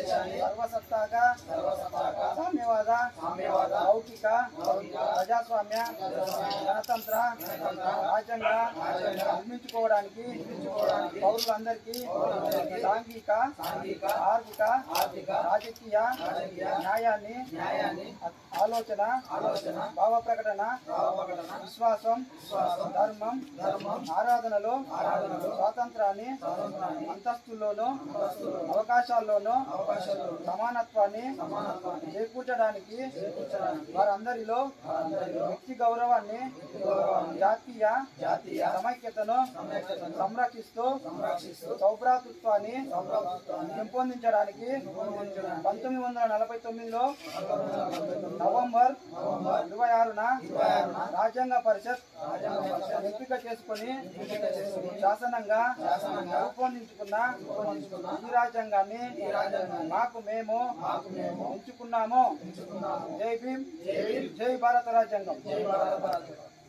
సర్వసత్తాక సామ్యవాద లౌకిక ప్రజాస్వామ్య గణతంత్ర రాజ్యాంగ నిర్మించుకోవడానికి పౌరులందరికీ సాంఘిక ఆర్థిక రాజకీయ న్యాయాన్ని ఆలోచన భావ ప్రకటన విశ్వాసం ధర్మం ఆరాధనలో స్వాతంత్రాన్ని అంతస్తుల్లోనూ అవకాశాల్లోనూ సమానత్వాన్ని చేకూర్చడానికి వారందరిలో వ్యక్తి గౌరవాన్ని జాతీయ జాతీయ సమైక్యతను సంరక్షిస్తూ సౌభ్రాతృత్వాన్ని పెంపొందించడానికి పంతొమ్మిది వందల నలభై తొమ్మిదిలో నవంబర్ ఇరవై ఆరున రాజ్యాంగ పరిషత్ ఎంపిక చేసుకుని శాసనంగా రూపొందించుకున్న ఈ రాజ్యాంగాన్ని మాకు మేము ఎంచుకున్నాము జై భీమ్ జై భారత రాజ్యాంగం